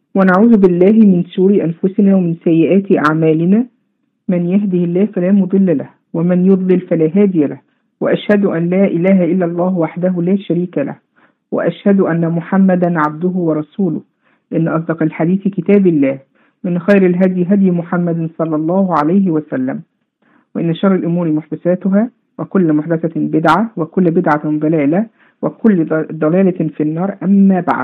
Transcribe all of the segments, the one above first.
ونعوذ بالله من شرور أنفسنا ومن سيئات أعمالنا من يهده الله فلا مضل له ومن يضلل فلا هادي له وأشهد أن لا إله إلا الله وحده لا شريك له وأشهد أن محمدا عبده ورسوله إن أصدق الحديث كتاب الله من خير الهدي هدي محمد صلى الله عليه وسلم وإن شر الأمور محدثاتها وكل محدثة بدعة وكل بدعة ضلالة وكل ضلالة في النار أما بعد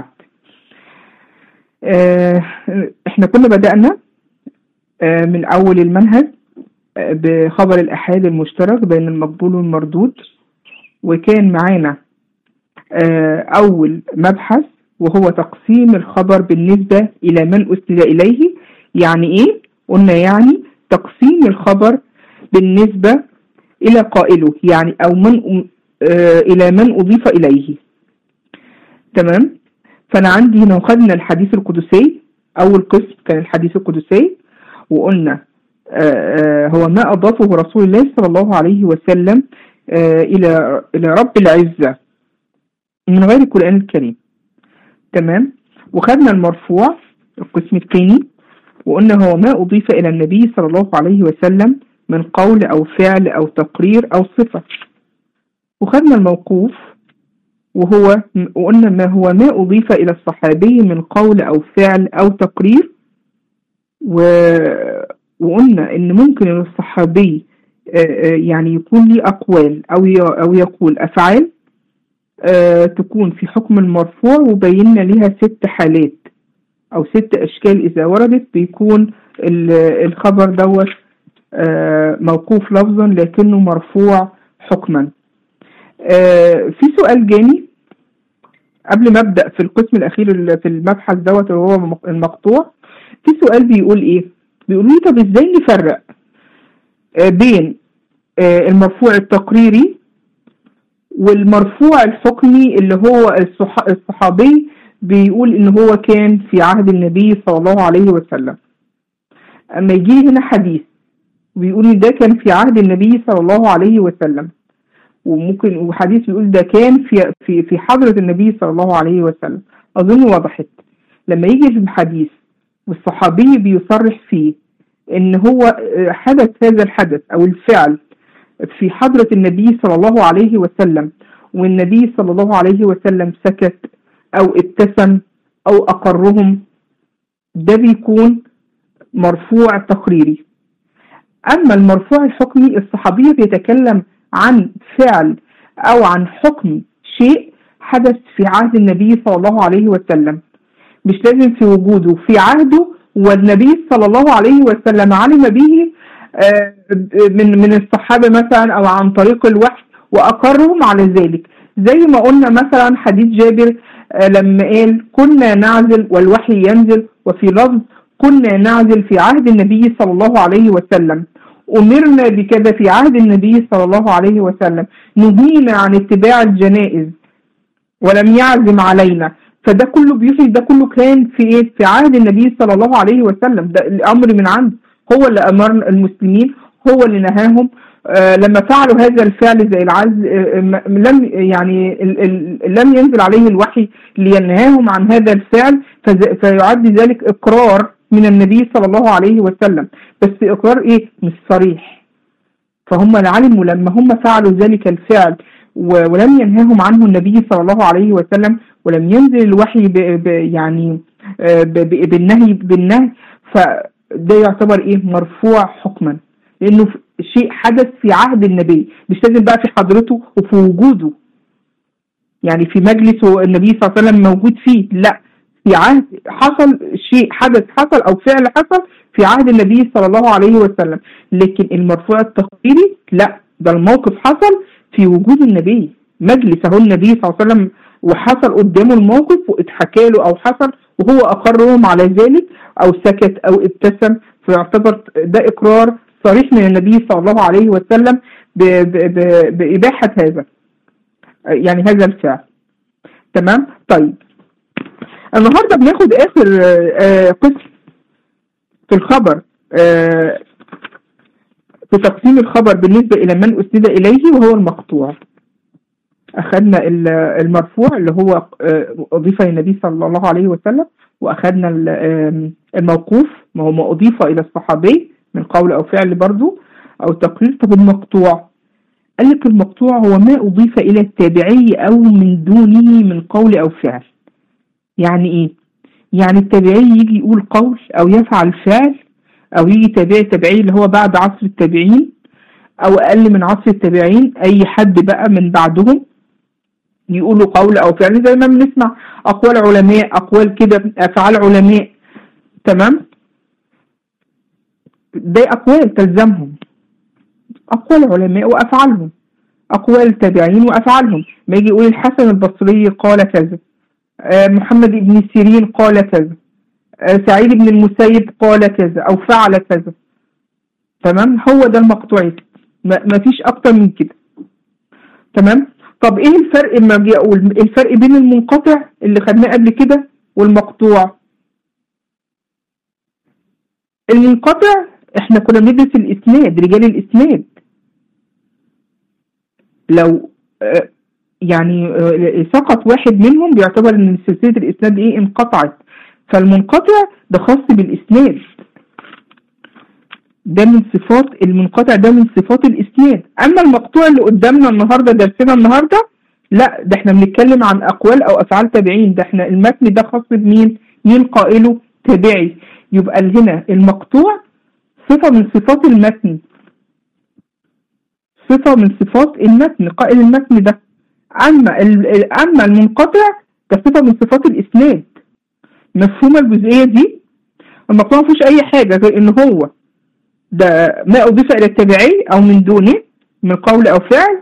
آه احنا كنا بدأنا آه من أول المنهج آه بخبر الأحاد المشترك بين المقبول والمردود وكان معانا أول مبحث وهو تقسيم الخبر بالنسبة إلى من أسند إليه يعني إيه؟ قلنا يعني تقسيم الخبر بالنسبة إلى قائله يعني أو من إلى من أضيف إليه تمام فأنا عندي هنا خدنا الحديث القدسي أول قسم كان الحديث القدسي وقلنا هو ما أضافه رسول الله صلى الله عليه وسلم إلى إلى رب العزة من غير القرآن الكريم تمام وخدنا المرفوع القسم الثاني وقلنا هو ما أضيف إلى النبي صلى الله عليه وسلم من قول أو فعل أو تقرير أو صفة وخدنا الموقوف وهو وقلنا ما هو ما أضيف إلى الصحابي من قول أو فعل أو تقرير و... وقلنا إن ممكن إن الصحابي يعني يكون ليه أقوال أو أو يقول أفعال تكون في حكم المرفوع وبينا ليها ست حالات أو ست أشكال إذا وردت بيكون الخبر دوت موقوف لفظا لكنه مرفوع حكما في سؤال جاني قبل ما ابدا في القسم الاخير في المبحث دوت اللي هو المقطوع في سؤال بيقول ايه بيقول لي طب ازاي نفرق بين المرفوع التقريري والمرفوع الحكمي اللي هو الصحابي بيقول ان هو كان في عهد النبي صلى الله عليه وسلم اما يجي هنا حديث وبيقول ده كان في عهد النبي صلى الله عليه وسلم وممكن وحديث بيقول ده كان في في في حضرة النبي صلى الله عليه وسلم أظن وضحت لما يجي في الحديث والصحابي بيصرح فيه إن هو حدث هذا الحدث أو الفعل في حضرة النبي صلى الله عليه وسلم والنبي صلى الله عليه وسلم سكت أو ابتسم أو أقرهم ده بيكون مرفوع تقريري أما المرفوع الحكمي الصحابي بيتكلم عن فعل أو عن حكم شيء حدث في عهد النبي صلى الله عليه وسلم مش لازم في وجوده في عهده والنبي صلى الله عليه وسلم علم به من من الصحابة مثلا أو عن طريق الوحي وأقرهم على ذلك زي ما قلنا مثلا حديث جابر لما قال كنا نعزل والوحي ينزل وفي لفظ كنا نعزل في عهد النبي صلى الله عليه وسلم أمرنا بكذا في عهد النبي صلى الله عليه وسلم نهينا عن اتباع الجنائز ولم يعزم علينا فده كله بيوحي ده كله كان في ايه في عهد النبي صلى الله عليه وسلم ده الامر من عنده هو اللي امر المسلمين هو اللي نهاهم آه لما فعلوا هذا الفعل زي العز آه لم يعني ال ال لم ينزل عليه الوحي لينهاهم عن هذا الفعل فيعد ذلك اقرار من النبي صلى الله عليه وسلم بس إقرار إيه مش صريح فهم علموا لما هم فعلوا ذلك الفعل ولم ينهاهم عنه النبي صلى الله عليه وسلم ولم ينزل الوحي ب ب يعني ب بالنهي بالنهي فده يعتبر ايه مرفوع حكما لانه شيء حدث في عهد النبي مش لازم بقى في حضرته وفي وجوده يعني في مجلس النبي صلى الله عليه وسلم موجود فيه لا في عهد حصل شيء حدث حصل او فعل حصل في عهد النبي صلى الله عليه وسلم لكن المرفوع التقريري لا ده الموقف حصل في وجود النبي مجلس اهو النبي صلى الله عليه وسلم وحصل قدامه الموقف واتحكى له او حصل وهو اقرهم على ذلك او سكت او ابتسم فيعتبر ده اقرار صريح من النبي صلى الله عليه وسلم باباحه هذا يعني هذا الفعل تمام طيب النهارده بناخد اخر قسم في الخبر في تقسيم الخبر بالنسبة إلى من أسند إليه وهو المقطوع أخذنا المرفوع اللي هو أضيف للنبي صلى الله عليه وسلم واخدنا ال- آم، الموقوف ما هو ما اضيف الى الصحابي من قول او فعل برضو او تقرير طب المقطوع قال لك المقطوع هو ما اضيف الى التابعي او من دونه من قول او فعل يعني ايه يعني التابعي يجي يقول قول او يفعل فعل او يجي تابعي تابعي اللي هو بعد عصر التابعين او اقل من عصر التابعين اي حد بقى من بعدهم يقولوا قول او فعل زي ما بنسمع اقوال علماء اقوال كده افعال علماء تمام ده اقوال تلزمهم اقوال علماء وافعالهم اقوال تابعين وافعالهم ما يجي يقول الحسن البصري قال كذا آه، محمد بن سيرين قال كذا آه، سعيد بن المسيب قال كذا او فعل كذا تمام هو ده المقطوع ما ما فيش اكتر من كده تمام طب ايه الفرق لما اجي اقول الفرق بين المنقطع اللي خدناه قبل كده والمقطوع المنقطع احنا كنا بندرس الاسناد رجال الاسناد لو آه، يعني آه، سقط واحد منهم بيعتبر ان سلسله الاسناد ايه انقطعت فالمنقطع ده خاص بالاسناد ده من صفات المنقطع ده من صفات الاسناد اما المقطوع اللي قدامنا النهارده درسنا النهارده لا ده احنا بنتكلم عن اقوال او افعال تابعين ده احنا المتن ده خاص بمين مين قائله تابعي يبقى هنا المقطوع صفة من صفات المتن صفة من صفات المتن قائل المتن ده اما ال- اما المنقطع ده صفة من صفات الاسناد مفهومة الجزئية دي المقطوع مفيش اي حاجة غير ان هو ده ما أضيف إلى التابعي أو من دونه من قول أو فعل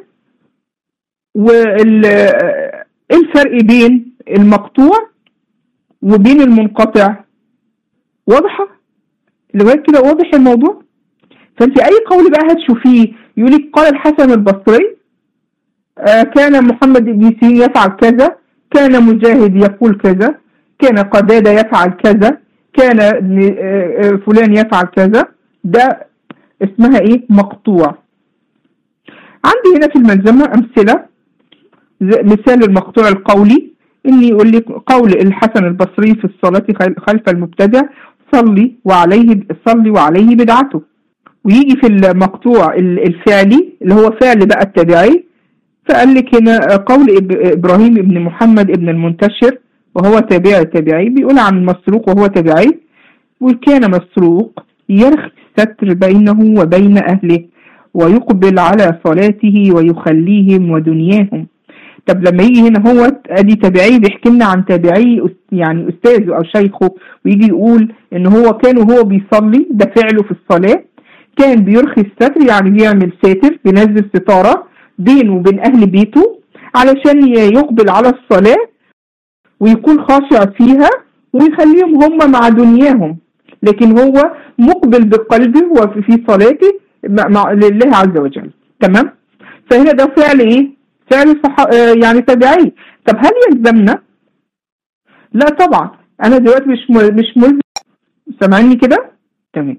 وال إيه الفرق بين المقطوع وبين المنقطع واضحة لغاية كده واضح الموضوع فأنت أي قول بقى هتشوفيه يقول لك قال الحسن البصري آه، كان محمد بن سيرين يفعل كذا كان مجاهد يقول كذا كان قدادة يفعل كذا كان ابن- آه، آه، فلان يفعل كذا ده اسمها ايه مقطوع عندي هنا في الملزمة امثلة زي- مثال المقطوع القولي اني يقول لك قول الحسن البصري في الصلاة خل- خلف المبتدع صلي وعليه صلي وعليه بدعته ويجي في المقطوع ال- الفعلي اللي هو فعل بقى التابعي فقال لك هنا قول إب- ابراهيم ابن محمد ابن المنتشر وهو تابعي تابعي بيقول عن مسروق وهو تابعي وكان مسروق يرخي الستر بينه وبين أهله ويقبل على صلاته ويخليهم ودنياهم طب لما يجي هنا هو ادي تابعي بيحكي لنا عن تابعي أس- يعني استاذه او شيخه ويجي يقول ان هو كان وهو بيصلي ده فعله في الصلاه كان بيرخي الستر يعني بيعمل ساتر بينزل ستاره بينه وبين اهل بيته علشان ي- يقبل على الصلاه ويكون خاشع فيها ويخليهم هم مع دنياهم لكن هو مقبل بقلبه وفي في صلاته مع مع- لله عز وجل تمام فهنا ده فعل ايه فعل صح... آه، يعني تبعي طب هل يلزمنا لا طبعا انا دلوقتي مش مل... مش ملزم سامعني كده تمام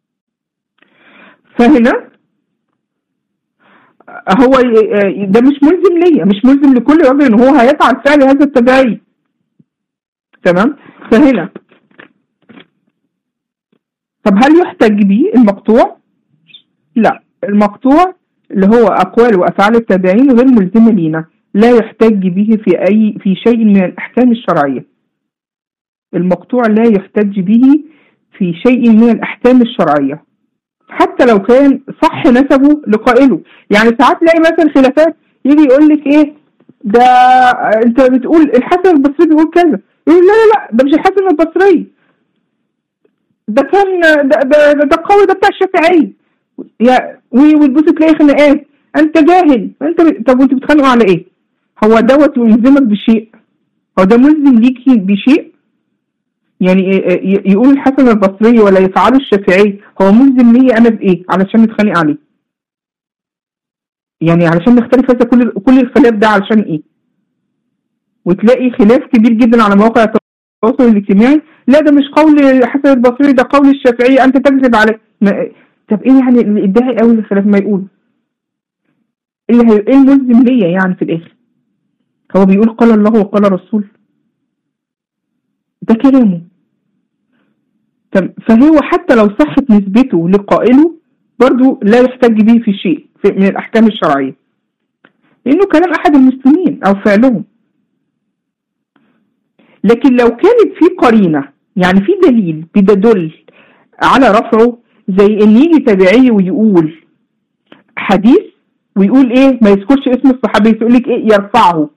فهنا هو ي- آه، ده مش ملزم ليا مش ملزم لكل راجل ان هو هيفعل فعل هذا التبعي تمام فهنا طب هل يحتج به المقطوع لا المقطوع اللي هو أقوال وأفعال التابعين غير ملزمة لينا لا يحتج به في أي في شيء من الأحكام الشرعية المقطوع لا يحتج به في شيء من الأحكام الشرعية حتى لو كان صح نسبه لقائله يعني ساعات تلاقي مثلا خلافات يجي يقول لك ايه ده انت بتقول الحسن البصري بيقول كذا يقول لا لا لا ده مش الحسن البصري ده كان ده ده ده, ده القول ده بتاع الشافعي يا وتبص تلاقي خناقات انت جاهل انت ب... طب وانتوا بتتخانقوا على ايه؟ هو دوت يلزمك بشيء هو ده ملزم ليكي بشيء يعني ي- ي- يقول الحسن البصري ولا يفعله الشافعي هو ملزم ليا انا بايه علشان نتخانق عليه يعني علشان نختلف هذا كل كل الخلاف ده علشان ايه وتلاقي خلاف كبير جدا على مواقع التواصل الاجتماعي لا ده مش قول الحسن البصري ده قول الشافعي انت تكذب عليه ما... طب ايه يعني اللي ادعي قوي الخلاف ما يقول ايه اللي هي... ايه الملزم ليا يعني في الاخر هو بيقول قال الله وقال رسول ده كلامه تم- فهو حتى لو صحت نسبته لقائله برضو لا يحتج به في شيء في من الأحكام الشرعية لأنه كلام أحد المسلمين أو فعلهم لكن لو كانت في قرينة يعني في دليل بتدل على رفعه زي ان يجي تابعي ويقول حديث ويقول ايه ما يذكرش اسم الصحابي يقول لك ايه يرفعه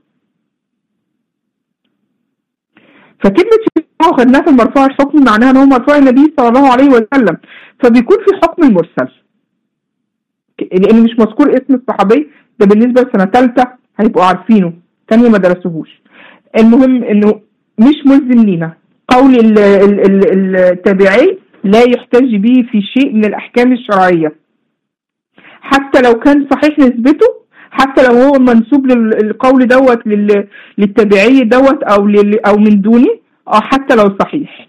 فكلمة يرفعه خدناها في المرفوع الحكم معناها ان هو مرفوع النبي صلى الله عليه وسلم فبيكون في حكم المرسل لان مش مذكور اسم الصحابي ده بالنسبة لسنة ثالثة هيبقوا عارفينه تانية ما درسوهوش المهم انه مش ملزم لينا قول ال- ال- ال- التابعي لا يحتج به في شيء من الأحكام الشرعية حتى لو كان صحيح نسبته حتى لو هو منسوب للقول دوت لل- للتابعي دوت أو لل- أو من دونه أو حتى لو صحيح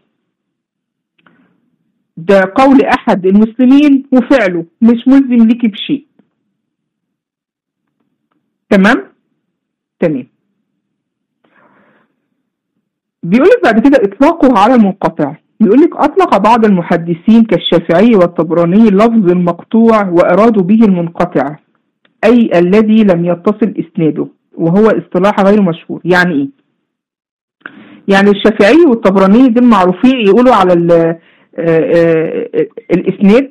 ده قول أحد المسلمين وفعله مش ملزم ليكي بشيء تمام تمام بيقول لك بعد كده اطلاقه على المنقطع بيقول لك اطلق بعض المحدثين كالشافعي والطبراني لفظ المقطوع وارادوا به المنقطع اي الذي لم يتصل اسناده وهو اصطلاح غير مشهور يعني ايه يعني الشافعي والطبراني دول معروفين يقولوا على ال آه، آه، الاسناد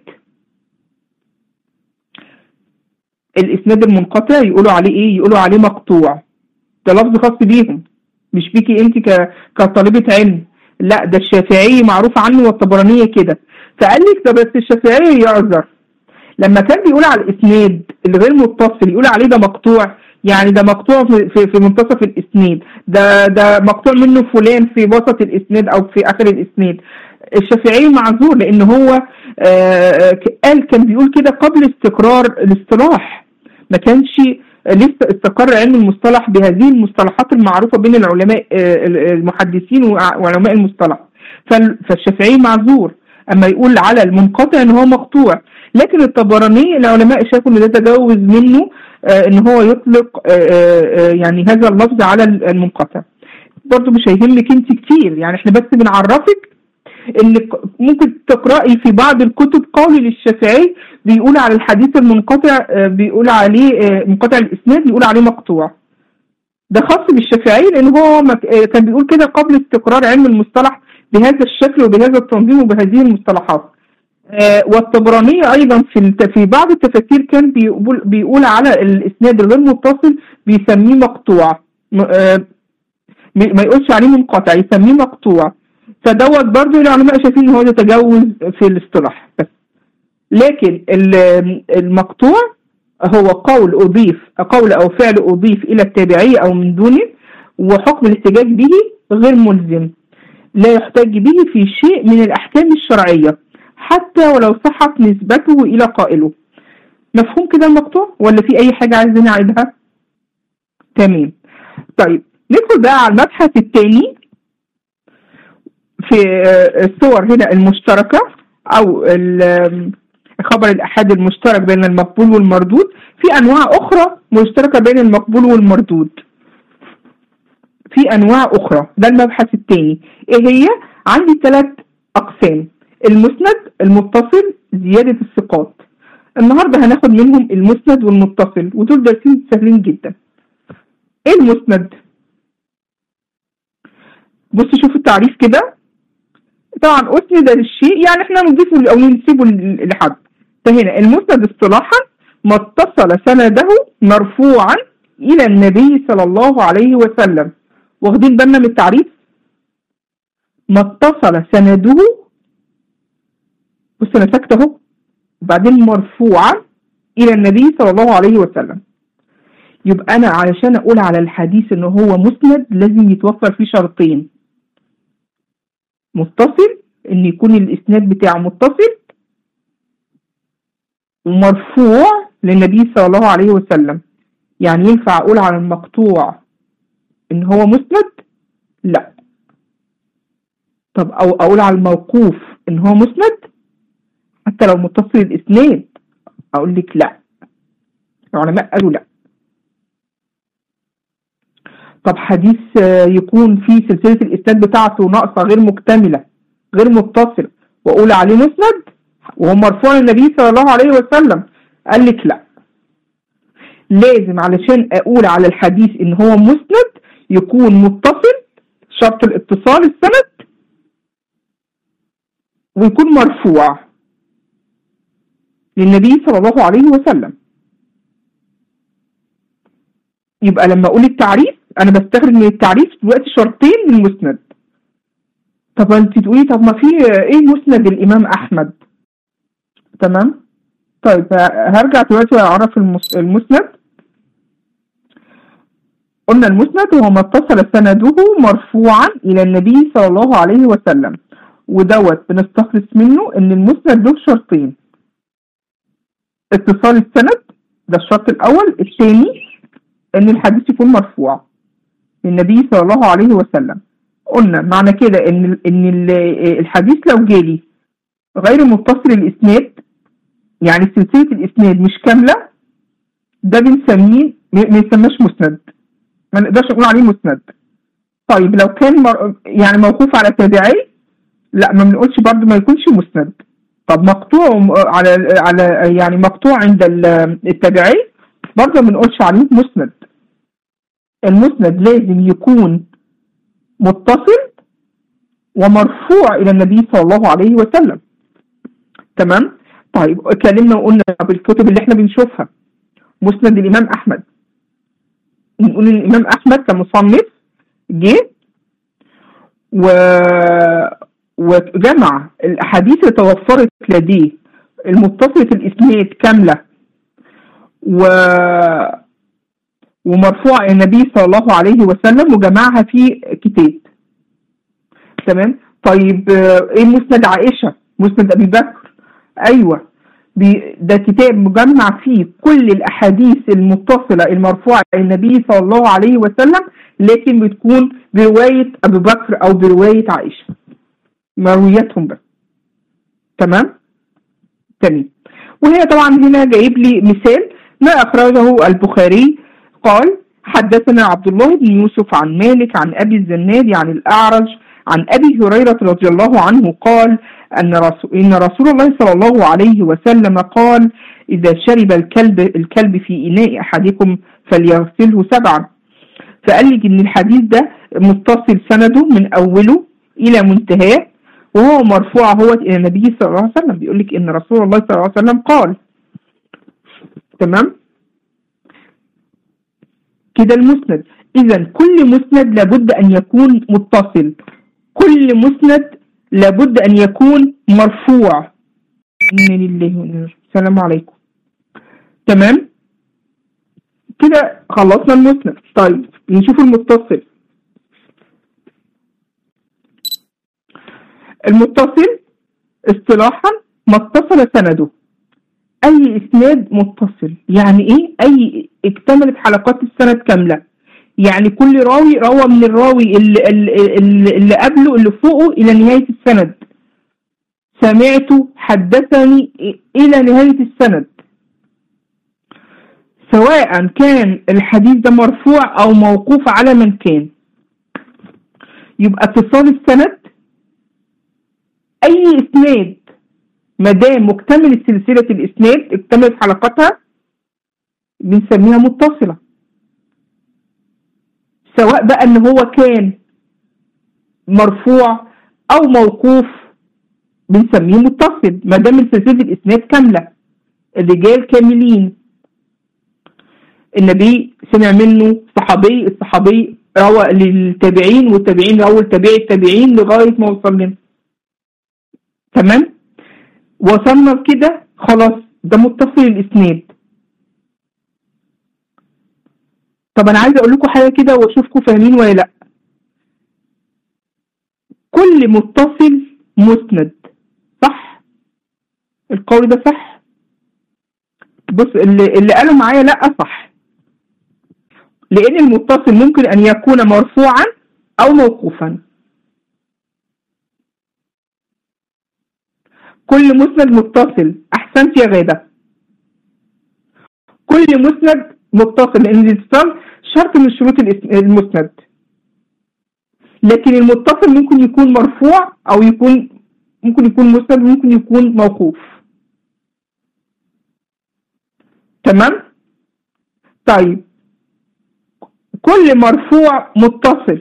الاسناد المنقطع يقولوا عليه ايه يقولوا عليه مقطوع ده لفظ خاص بيهم مش بيكي انت ك... كطالبة علم لا ده الشافعي معروف عنه والطبرانية كده فقال لك ده بس الشافعي يعذر لما كان بيقول على الاسناد الغير متصل يقول عليه ده مقطوع يعني ده مقطوع في, في, في منتصف الاسناد ده ده مقطوع منه فلان في وسط الاسناد او في اخر الاسناد الشافعي معذور لان هو آه قال كان بيقول كده قبل استقرار الاصطلاح ما كانش لسه استقر علم المصطلح بهذه المصطلحات المعروفة بين العلماء المحدثين وعلماء المصطلح فالشافعي معذور اما يقول على المنقطع ان هو مقطوع لكن الطبراني العلماء شافوا ان ده تجاوز منه ان هو يطلق يعني هذا اللفظ على المنقطع برضو مش هيهمك انت كتير يعني احنا بس بنعرفك انك ممكن تقرأي في بعض الكتب قول للشافعي بيقول على الحديث المنقطع بيقول عليه منقطع الاسناد بيقول عليه مقطوع ده خاص بالشافعي لان هو كان بيقول كده قبل استقرار علم المصطلح بهذا الشكل وبهذا التنظيم وبهذه المصطلحات والطبراني ايضا في في بعض التفاسير كان بيقول بيقول على الاسناد الغير متصل بيسميه مقطوع ما يقولش عليه منقطع يسميه مقطوع فدوت برضه العلماء شايفين ان هو ده تجاوز في الاصطلاح بس لكن المقطوع هو قول اضيف قول او فعل اضيف الى التابعي او من دونه وحكم الاحتجاج به غير ملزم لا يحتج به في شيء من الاحكام الشرعيه حتى ولو صحت نسبته الى قائله مفهوم كده المقطوع ولا في اي حاجه عايزين نعيدها تمام طيب ندخل بقى على المبحث الثاني في الصور هنا المشتركة أو خبر الأحاد المشترك بين المقبول والمردود في أنواع أخرى مشتركة بين المقبول والمردود في أنواع أخرى ده المبحث الثاني إيه هي؟ عندي ثلاث أقسام المسند المتصل زيادة الثقات النهاردة هناخد منهم المسند والمتصل ودول درسين سهلين جدا ايه المسند بص شوف التعريف كده طبعا اسند للشيء يعني احنا نضيفه او ننسبه لحد فهنا المسند اصطلاحا ما اتصل سنده مرفوعا الى النبي صلى الله عليه وسلم واخدين بالنا من التعريف ما اتصل سنده بص انا ساكته اهو وبعدين مرفوعا الى النبي صلى الله عليه وسلم يبقى انا علشان اقول على الحديث ان هو مسند لازم يتوفر فيه شرطين متصل ان يكون الاسناد بتاعه متصل ومرفوع للنبي صلى الله عليه وسلم يعني ينفع اقول على المقطوع ان هو مسند لا طب او اقول على الموقوف ان هو مسند حتى لو متصل الاسناد اقول لك لا العلماء قالوا لا طب حديث آه، يكون في سلسلة الإسناد بتاعته ناقصة غير مكتملة غير متصلة وأقول عليه مسند وهو مرفوع للنبي صلى الله عليه وسلم قال لك لا لازم علشان أقول على الحديث إن هو مسند يكون متصل شرط الاتصال السند ويكون مرفوع للنبي صلى الله عليه وسلم يبقى لما اقول التعريف انا بستخرج من التعريف دلوقتي شرطين للمسند طب انت تقولي طب ما في ايه مسند الامام احمد تمام طيب هرجع دلوقتي واعرف المس- المسند قلنا المسند هو ما اتصل سنده مرفوعا الى النبي صلى الله عليه وسلم ودوت بنستخلص منه ان المسند له شرطين اتصال السند ده الشرط الاول الثاني ان الحديث يكون مرفوع للنبي صلى الله عليه وسلم قلنا معنى كده ان ان ال- الحديث لو جالي غير متصل الاسناد يعني سلسله الاسناد مش كامله ده بنسميه ما ما يسماش مسند ما نقدرش نقول عليه مسند طيب لو كان مر... يعني موقوف على تابعي لا ما بنقولش برضه ما يكونش مسند طب مقطوع على على يعني مقطوع عند ال- التابعي برضه ما بنقولش عليه مسند المسند لازم يكون متصل ومرفوع الى النبي صلى الله عليه وسلم تمام طيب اتكلمنا وقلنا بالكتب اللي احنا بنشوفها مسند الامام احمد نقول ان الامام احمد كمصنف جه و وجمع الاحاديث اللي توفرت لديه المتصله الاسناد كامله و ومرفوعه الى النبي صلى الله عليه وسلم وجمعها في كتاب تمام طيب آه، ايه مسند عائشه مسند ابي بكر ايوه بي- ده كتاب مجمع فيه كل الاحاديث المتصله المرفوعه الى النبي صلى الله عليه وسلم لكن بتكون بروايه ابي بكر او بروايه عائشه مروياتهم بس تمام تمام وهي طبعا هنا جايب لي مثال ما اخرجه البخاري قال حدثنا عبد الله بن يوسف عن مالك عن ابي الزناد عن الاعرج عن ابي هريره رضي الله عنه قال ان رسول ان رسول الله صلى الله عليه وسلم قال اذا شرب الكلب الكلب في اناء احدكم فليغسله سبعا فقال لك ان الحديث ده متصل سنده من اوله الى منتهاه وهو مرفوع هو الى النبي صلى الله عليه وسلم بيقول لك ان رسول الله صلى الله عليه وسلم قال تمام كده المسند اذا كل مسند لابد ان يكون متصل كل مسند لابد ان يكون مرفوع إنا لله وإنا إليه السلام عليكم تمام كده خلصنا المسند طيب نشوف المتصل المتصل اصطلاحا ما اتصل سنده اي اسناد متصل يعني ايه اي اكتملت حلقات السند كامله يعني كل راوي روى من الراوي اللي, اللي, اللي قبله اللي فوقه الى نهايه السند سمعت حدثني الى نهايه السند سواء كان الحديث ده مرفوع او موقوف على من كان يبقى اتصال السند اي اسناد ما دام مكتمل سلسله الاسناد اكتملت حلقاتها بنسميها متصله سواء بقى ان هو كان مرفوع او موقوف بنسميه متصل ما دام سلسله الاسناد كامله الرجال كاملين النبي سمع منه صحابي الصحابي روى للتابعين والتابعين روى لتابعي التابعين لغايه ما وصل لنا تمام وصلنا كده خلاص ده متصل الاسناد طب انا عايز اقول لكم حاجه كده واشوفكم فاهمين ولا لا كل متصل مسند صح القول ده صح بص اللي, اللي قالوا معايا لا صح لان المتصل ممكن ان يكون مرفوعا او موقوفا كل مسند متصل احسنت يا غاده كل مسند متصل لان الاتصال شرط من شروط المسند لكن المتصل ممكن يكون مرفوع او يكون ممكن يكون مسند ممكن يكون موقوف تمام طيب كل مرفوع متصل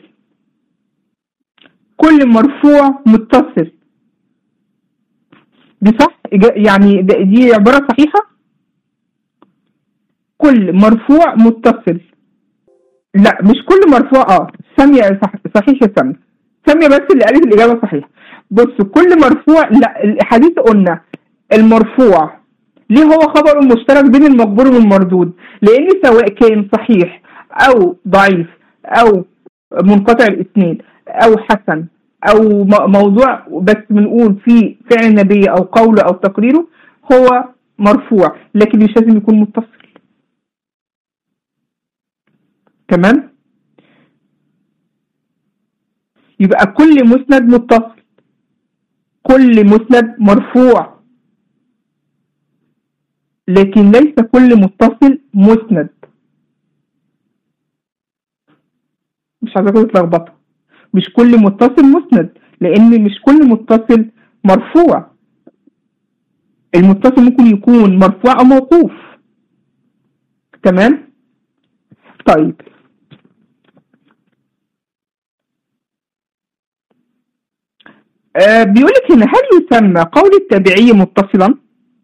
كل مرفوع متصل دي صح يعني دي عبارة صحيحة كل مرفوع متصل لا مش كل مرفوع اه سامية صح صحيح يا سامية سامية بس اللي قالت الإجابة صحيحة بص كل مرفوع لا الحديث قلنا المرفوع ليه هو خبر مشترك بين المقبول والمردود لأن سواء كان صحيح أو ضعيف أو منقطع الاثنين أو حسن أو موضوع بس بنقول فيه فعل النبي أو قوله أو تقريره هو مرفوع لكن مش لازم يكون متصل تمام يبقى كل مسند متصل كل مسند مرفوع لكن ليس كل متصل مسند مش عايزاكم تتلخبطوا مش كل متصل مسند لان مش كل متصل مرفوع المتصل ممكن يكون مرفوع او موقوف تمام طيب آه بيقول لك هنا هل يسمى قول التابعي متصلا؟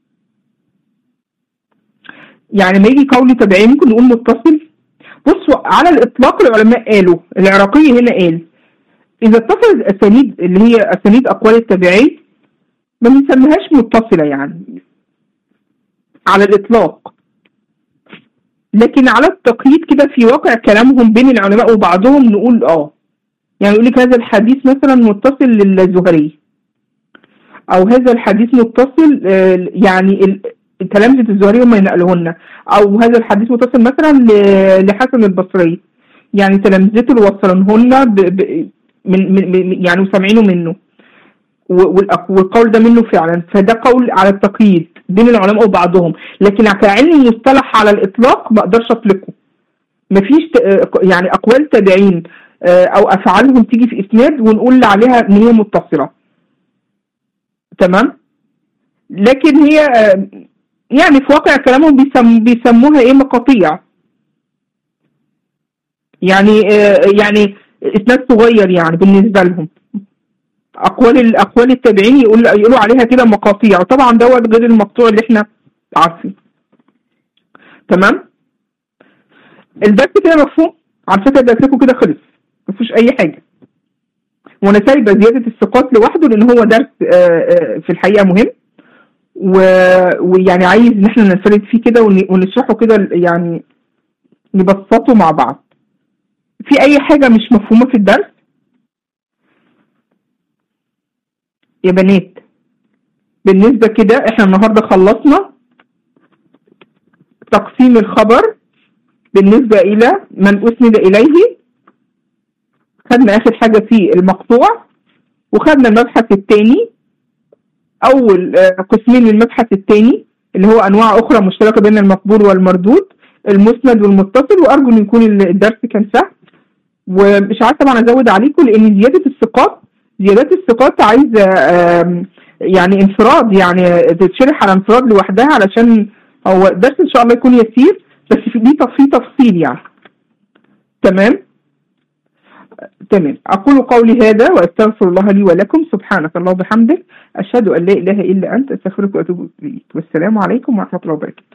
يعني ما يجي قول تابعي ممكن نقول متصل بصوا على الاطلاق العلماء قالوا العراقي هنا قال اذا اتصلت الاسانيد اللي هي اسانيد اقوال التابعي ما بنسميهاش متصله يعني على الاطلاق لكن على التقييد كده في واقع كلامهم بين العلماء وبعضهم نقول اه يعني يقول لك هذا الحديث مثلا متصل للزهري او هذا الحديث متصل يعني تلامذة الزهري هم ينقلوه لنا او هذا الحديث متصل مثلا لحسن البصري يعني تلامذته اللي وصلوه لنا من, من يعني وسامعينه منه والقول ده منه فعلا فده قول على التقييد بين العلماء وبعضهم لكن كعلم مصطلح على الاطلاق ما اقدرش اطلقه مفيش يعني اقوال تابعين او افعالهم تيجي في اسناد ونقول عليها ان هي متصله تمام لكن هي يعني في واقع كلامهم بيسم بيسموها ايه مقاطيع يعني يعني اسناد صغير يعني بالنسبه لهم اقوال الاقوال التابعين يقول يقولوا عليها كده مقاطيع وطبعا دوت غير المقطوع اللي احنا عارفين تمام الدرس كده مفهوم على فكره درسكم كده خلص مفيش اي حاجه وانا سايبه زياده الثقات لوحده لان هو درس في الحقيقه مهم ويعني عايز ان احنا ننفرد فيه كده ونشرحه كده يعني نبسطه مع بعض في اي حاجه مش مفهومه في الدرس يا بنات بالنسبة كده احنا النهاردة خلصنا تقسيم الخبر بالنسبة إلى من أسند إليه خدنا آخر حاجة في المقطوع وخدنا المبحث الثاني أول قسمين من المبحث الثاني اللي هو أنواع أخرى مشتركة بين المقبول والمردود المسند والمتصل وأرجو إن يكون الدرس كان سهل ومش عارفة طبعا أزود عليكم لأن زيادة الثقات زيادات الثقات عايزة يعني انفراد يعني تتشرح على انفراد لوحدها علشان هو الدرس ان شاء الله يكون يسير بس في دي في تفصيل يعني تمام تمام أقول قولي هذا وأستغفر الله لي ولكم سبحانك الله وبحمدك أشهد أن لا إله إلا أنت أستغفرك وأتوب إليك والسلام عليكم ورحمة الله وبركاته